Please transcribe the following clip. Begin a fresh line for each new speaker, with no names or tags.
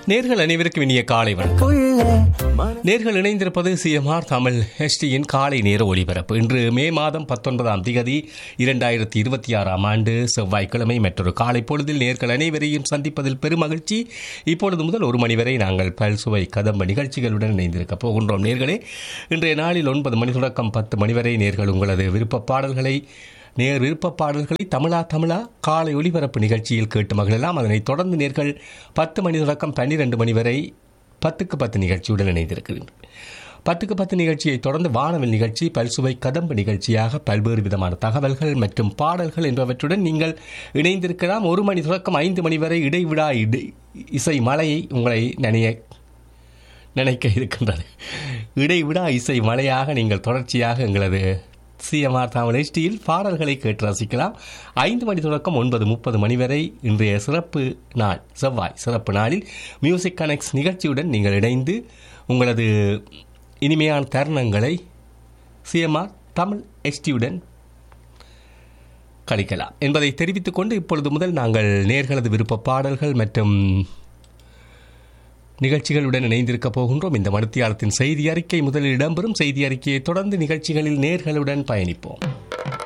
நேர்கள் அனைவருக்கும் இனிய காலை வணக்கம் நேர்கள் இணைந்திருப்பது சிஎம்ஆர் தமிழ் ஹெச்டியின் காலை நேர ஒளிபரப்பு இன்று மே மாதம் பத்தொன்பதாம் திகதி இரண்டாயிரத்தி இருபத்தி ஆறாம் ஆண்டு செவ்வாய்க்கிழமை மற்றொரு காலை பொழுதில் நேர்கள் அனைவரையும் சந்திப்பதில் பெருமகிழ்ச்சி இப்பொழுது முதல் ஒரு மணி வரை நாங்கள் பல்சுவை கதம்ப நிகழ்ச்சிகளுடன் இணைந்திருக்கப் போகின்றோம் நேர்களே இன்றைய நாளில் ஒன்பது மணி தொடக்கம் பத்து மணி வரை நேர்கள் உங்களது விருப்ப பாடல்களை நேர் விருப்ப பாடல்களை தமிழா தமிழா காலை ஒளிபரப்பு நிகழ்ச்சியில் கேட்டு மகிழலாம் அதனைத் தொடர்ந்து நேர்கள் பத்து மணி தொடக்கம் பன்னிரண்டு மணி வரை பத்துக்கு பத்து நிகழ்ச்சியுடன் இணைந்திருக்கிறேன் பத்துக்கு பத்து நிகழ்ச்சியை தொடர்ந்து வானவில் நிகழ்ச்சி பல்சுவை கதம்பு நிகழ்ச்சியாக பல்வேறு விதமான தகவல்கள் மற்றும் பாடல்கள் என்பவற்றுடன் நீங்கள் இணைந்திருக்கலாம் ஒரு மணி தொடக்கம் ஐந்து மணி வரை இடைவிடா இடை இசை மலையை உங்களை நினைய நினைக்க இருக்கின்றது இடைவிடா இசை மலையாக நீங்கள் தொடர்ச்சியாக எங்களது சிஎம்ஆர் தமிழ் ஹெச்டியில் பாடல்களை கேட்டு ரசிக்கலாம் ஐந்து மணி தொடக்கம் ஒன்பது முப்பது மணி வரை இன்றைய சிறப்பு நாள் செவ்வாய் சிறப்பு நாளில் மியூசிக் கனெக்ட்ஸ் நிகழ்ச்சியுடன் நீங்கள் இணைந்து உங்களது இனிமையான தருணங்களை சிஎம்ஆர் தமிழ் ஹெச்டியுடன் கழிக்கலாம் என்பதை தெரிவித்துக் கொண்டு இப்பொழுது முதல் நாங்கள் நேர்களது விருப்ப பாடல்கள் மற்றும் நிகழ்ச்சிகளுடன் இணைந்திருக்க போகின்றோம் இந்த மணித்தியாலத்தின் செய்தி அறிக்கை முதலில் இடம்பெறும் செய்தி அறிக்கையை தொடர்ந்து நிகழ்ச்சிகளில் நேர்களுடன் பயணிப்போம்